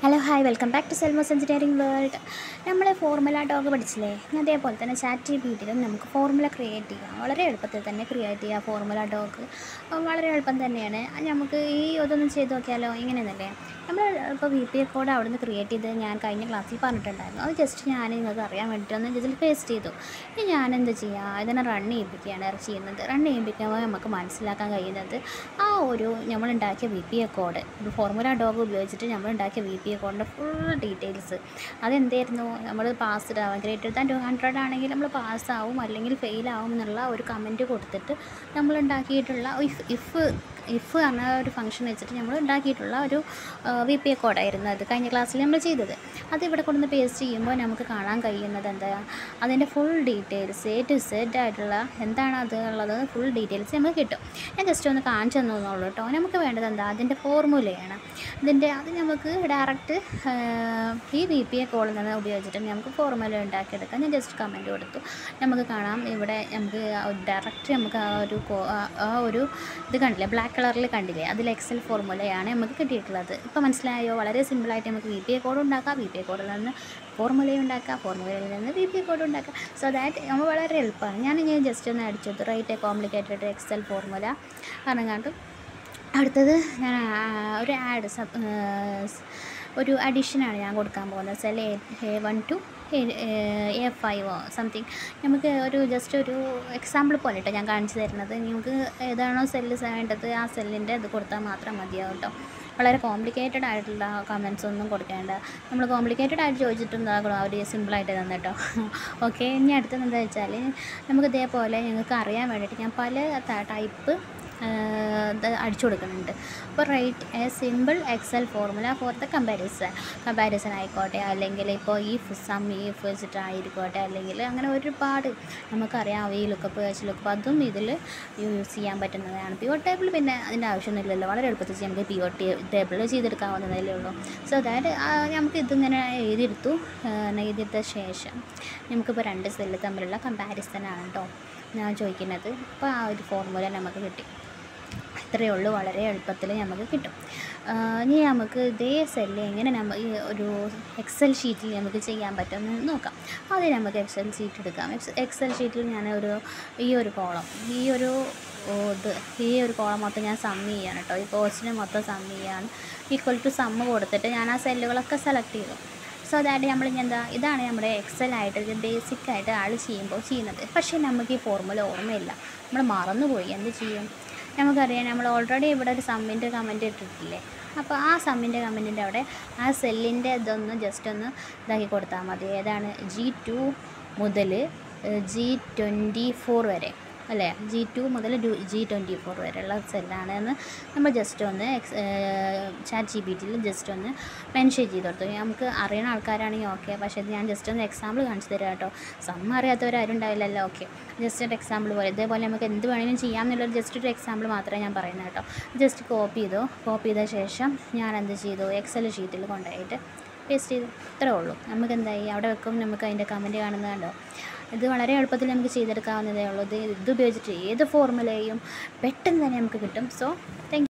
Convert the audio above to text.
Hello hi welcome back to സെൽമോസ് engineering world നമ്മൾ formula dog പഠിച്ചില്ലേ അതേപോലെ തന്നെ ചാറ്റ് ജി ബിയിലും നമുക്ക് ഫോർമുല ക്രിയേറ്റ് ചെയ്യാം വളരെ എളുപ്പത്തിൽ തന്നെ ക്രിയേറ്റ് ചെയ്യാം ഫോർമുല ഡോഗ് വളരെ എളുപ്പം തന്നെയാണ് അത് നമുക്ക് ഈ ഇതൊന്നും ചെയ്ത് നോക്കിയാലോ ഇങ്ങനെയൊന്നല്ലേ നമ്മൾ ഇപ്പോൾ വി പി എ കോഡ് അവിടെ നിന്ന് ക്രിയേറ്റ് ചെയ്ത് ഞാൻ കഴിഞ്ഞ ക്ലാസ്സിൽ പറഞ്ഞിട്ടുണ്ടായിരുന്നു അത് ജസ്റ്റ് ഞാൻ നിങ്ങൾക്ക് അറിയാൻ വേണ്ടിയിട്ട് ഒന്ന് ഇതിൽ പേസ്റ്റ് ചെയ്തു ഇനി ഞാൻ എന്ത് ചെയ്യുക ഇതിനെ റൺ ചെയ്യിപ്പിക്കുകയാണ് ചെയ്യുന്നത് റൺ ചെയ്യിപ്പിക്കുമ്പോൾ നമുക്ക് മനസ്സിലാക്കാൻ കഴിയുന്നത് ആ ഒരു നമ്മളുണ്ടാക്കിയ V B A code formula dog ഉപയോഗിച്ചിട്ട് നമ്മളുണ്ടാക്കിയ വി പി എ കോഡിൻ്റെ ഫുൾ ഡീറ്റെയിൽസ് അതെന്തായിരുന്നു നമ്മൾ പാസ്ഡ് ആവാം ഗ്രേറ്റർ ദാൻ ടു ഹൺഡ്രഡ് ആണെങ്കിൽ നമ്മൾ പാസ്സാവും അല്ലെങ്കിൽ ഫെയിൽ ആവും എന്നുള്ള ഒരു കമൻറ്റ് കൊടുത്തിട്ട് നമ്മൾ ഉണ്ടാക്കിയിട്ടുള്ള ഇഫ് ഇഫ് ഇഫ് എന്ന ഒരു ഫംഗ്ഷൻ വെച്ചിട്ട് നമ്മൾ ഉണ്ടാക്കിയിട്ടുള്ള ഒരു വി പി എ കോഡായിരുന്നു അത് കഴിഞ്ഞ ക്ലാസ്സിൽ നമ്മൾ ചെയ്തത് അത് ഇവിടെ കൊണ്ടുവന്ന് പേസ്റ്റ് ചെയ്യുമ്പോൾ നമുക്ക് കാണാൻ കഴിയുന്നത് എന്താ അതിൻ്റെ full details A to Z ആയിട്ടുള്ള എന്താണ് അത് ഉള്ളത് ഫുൾ ഡീറ്റെയിൽസ് നമുക്ക് കിട്ടും ഞാൻ ജസ്റ്റ് ഒന്ന് കാണിച്ചു തന്നുള്ളൂ കേട്ടോ നമുക്ക് വേണ്ടത് എന്താ അതിൻ്റെ ഫോർമുലയാണ് ഇതിൻ്റെ അത് നമുക്ക് ഡയറക്റ്റ് ഈ വി പി എ കോഡിൽ നിന്ന് ഉപയോഗിച്ചിട്ട് നമുക്ക് ഫോർമുല ഉണ്ടാക്കിയെടുക്കാം ഞാൻ ജസ്റ്റ് കമൻറ്റ് കൊടുത്തു നമുക്ക് കാണാം ഇവിടെ നമുക്ക് ഡയറക്റ്റ് നമുക്ക് ആ ഒരു കോ- ആ- ആ ഒരു ഇത് കണ്ടില്ലേ ബ്ലാക്ക് കളറിൽ കണ്ടില്ലേ അതിൽ എക്സൽ ഫോർമുലയാണ് നമുക്ക് കിട്ടിയിട്ടുള്ളത് ഇപ്പോൾ മനസ്സിലായോ വളരെ സിമ്പിളായിട്ട് നമുക്ക് വി പി എ കോഡ് ഉണ്ടാക്കാം വി പി എ കോഡിൽ നിന്ന് ഫോർമുല ഉണ്ടാക്കാം ഫോർമുലയിൽ നിന്ന് വി പി എ കോഡ് ഉണ്ടാക്കാം സോ ദാറ്റ് നമ്മൾ വളരെ എളുപ്പമാണ് ഞാൻ ഇങ്ങനെ ജസ്റ്റ് ഒന്ന് അടിച്ചത് റൈറ്റ് കോംപ്ലിക്കേറ്റഡ് എക്സൽ ഫോർമുല പറഞ്ഞാണ്ട് അടുത്തത് ഞാൻ ആ, ഒരു ആഡ് സബ് ഒരു അഡീഷനാണ് ഞാൻ കൊടുക്കാൻ പോകുന്നത് cell A one to A ഫൈവോ സംതിങ് നമുക്ക് ഒരു ജസ്റ്റ് ഒരു എക്സാമ്പിൾ പോലെ കേട്ടോ ഞാൻ കാണിച്ചു തരുന്നത് നിങ്ങൾക്ക് ഏതാണോ സെല്ല് വേണ്ടത് ആ സെല്ലിൻ്റെ ഇത് കൊടുത്താൽ മാത്രം മതിയാവും കേട്ടോ വളരെ കോംപ്ലിക്കേറ്റഡ് ആയിട്ടുള്ള കമൻസ് ഒന്നും കൊടുക്കേണ്ട നമ്മൾ കോംപ്ലിക്കേറ്റഡ് ആയിട്ട് ചോദിച്ചിട്ടുണ്ടാകും അവർ സിമ്പിളായിട്ട് തന്നെ കേട്ടോ ഓക്കെ ഇനി അടുത്തത് എന്താ വെച്ചാൽ നമുക്ക് ഇതേപോലെ ഞങ്ങൾക്ക് അറിയാൻ വേണ്ടിയിട്ട് ഞാൻ പല ടൈപ്പ് ഇത് അടിച്ചു കൊടുക്കുന്നുണ്ട് അപ്പോൾ write a simple Excel formula for the comparison comparison ആയിക്കോട്ടെ അല്ലെങ്കിൽ ഇപ്പോൾ ഈ സം ഈ വെച്ചിട്ടായിരിക്കോട്ടെ അല്ലെങ്കിൽ അങ്ങനെ ഒരുപാട് നമുക്കറിയാം ഈ ലുക്കപ്പ് എച്ച് ലുക്കപ്പ് അതും ഇതിൽ യൂസ് ചെയ്യാൻ പറ്റുന്നതാണ് പി ഒ ടേബിൾ പിന്നെ അതിൻ്റെ ആവശ്യമൊന്നുമില്ലല്ലോ വളരെ എളുപ്പത്തിൽ ചെയ്യാം. നമുക്ക് പി ഒ ടേബിൾ ചെയ്തെടുക്കാവുന്നതല്ലേ ഉള്ളൂ സോ അതായത് നമുക്ക് ഇതിങ്ങനെ എഴുതിയെടുത്തു എഴുതിയെടുത്ത ശേഷം നമുക്കിപ്പോൾ രണ്ട് സെല്ല് തമ്മിലുള്ള കമ്പാരിസൺ ആണ് കേട്ടോ ഞാൻ ചോദിക്കുന്നത് അപ്പോൾ ആ ഒരു ഫോർമുല നമുക്ക് കിട്ടി ഇത്രയേ ഉള്ളൂ വളരെ എളുപ്പത്തിൽ നമുക്ക് കിട്ടും ആ, ഇനി നമുക്ക് ഇതേ സെല്ല് എങ്ങനെ നമ്മ ഈ ഒരു എക്സൽ ഷീറ്റിൽ നമുക്ക് ചെയ്യാൻ പറ്റുമെന്ന് നോക്കാം ആദ്യം നമുക്ക് എക്സൽ ഷീറ്റ് എടുക്കാം എക്സ് എക്സൽ ഷീറ്റിൽ ഞാൻ ഒരു ഈ ഒരു കോളം ഈ ഒരു ഓ, ഇത് ഈ ഒരു കോളം മൊത്തം ഞാൻ സം ചെയ്യാണ് കേട്ടോ ഈ കോസ്റ്റിന് മൊത്തം സം ചെയ്യാണ് ഈക്വൽ ടു സമ്മ് കൊടുത്തിട്ട് ഞാൻ ആ സെല്ലുകളൊക്കെ സെലക്ട് ചെയ്തു സോ അതായത് നമ്മൾ ഇനി എന്താ ഇതാണ് നമ്മുടെ എക്സൽ ആയിട്ട് ഇത് ബേസിക് ആയിട്ട് ആൾ ചെയ്യുമ്പോൾ ചെയ്യുന്നത് പക്ഷേ നമുക്ക് ഈ ഫോർമുല ഓർമ്മയില്ല നമ്മൾ മറന്നുപോയി എന്ത് ചെയ്യും നമുക്കറിയാം നമ്മൾ ഓൾറെഡി ഇവിടെ ഒരു സമ്മിൻ്റെ കമൻറ്റ് ഇട്ടിട്ടില്ലേ അപ്പോൾ ആ സമ്മിൻ്റെ കമൻറ്റിൻ്റെ അവിടെ ആ സെല്ലിൻ്റെ ഇതൊന്ന് ജസ്റ്റ് ഒന്ന് ഇതാക്കി കൊടുത്താൽ മതി ഏതാണ് ജി ടു മുതൽ ജി ട്വൻറ്റി ഫോർ വരെ അല്ലേ ജി ടു മുതൽ ജി ട്വൻറ്റി ഫോർ വരെയുള്ള സെല്ലാണ് എന്ന് നമ്മൾ ജസ്റ്റ് ഒന്ന് എക്സ് ചാറ്റ് ജി ബി ടിയിൽ ജസ്റ്റ് ഒന്ന് മെൻഷൻ ചെയ്ത് കൊടുത്തു നമുക്ക് അറിയുന്ന ആൾക്കാരാണെങ്കിൽ ഓക്കെ പക്ഷേ ഇത് ഞാൻ ജസ്റ്റ് ഒന്ന് എക്സാമ്പിൾ കാണിച്ചു തരാം കേട്ടോ സമ്മ അറിയാത്തവരാരും ഉണ്ടാവില്ലല്ലോ ഓക്കെ ജസ്റ്റ് ഒരു എക്സാമ്പിൾ പോലെ ഇതേപോലെ നമുക്ക് എന്ത് വേണമെങ്കിലും ചെയ്യാം എന്നുള്ളൊരു ജസ്റ്റ് ഒരു എക്സാമ്പിൾ മാത്രമേ ഞാൻ പറയുന്നത് കേട്ടോ ജസ്റ്റ് കോപ്പി ചെയ്തു കോപ്പി ചെയ്ത ശേഷം ഞാൻ എന്ത് ചെയ്തു എക്സൽ ഷീറ്റിൽ കൊണ്ടുപോയിട്ട് പേസ്റ്റ് ചെയ്തു ഇത്രേ ഉള്ളൂ നമുക്ക് എന്തായി അവിടെ വെക്കും നമുക്ക് അതിൻ്റെ കമൻറ്റ് കാണുന്നത് കണ്ടോ ഇത് വളരെ എളുപ്പത്തിൽ നമുക്ക് ചെയ്തെടുക്കാവുന്നതേ ഉള്ളൂ ഇത് ഇത് ഉപയോഗിച്ചിട്ട് ഏത് ഫോർമുലയും പെട്ടെന്ന് തന്നെ നമുക്ക് കിട്ടും സോ താങ്ക്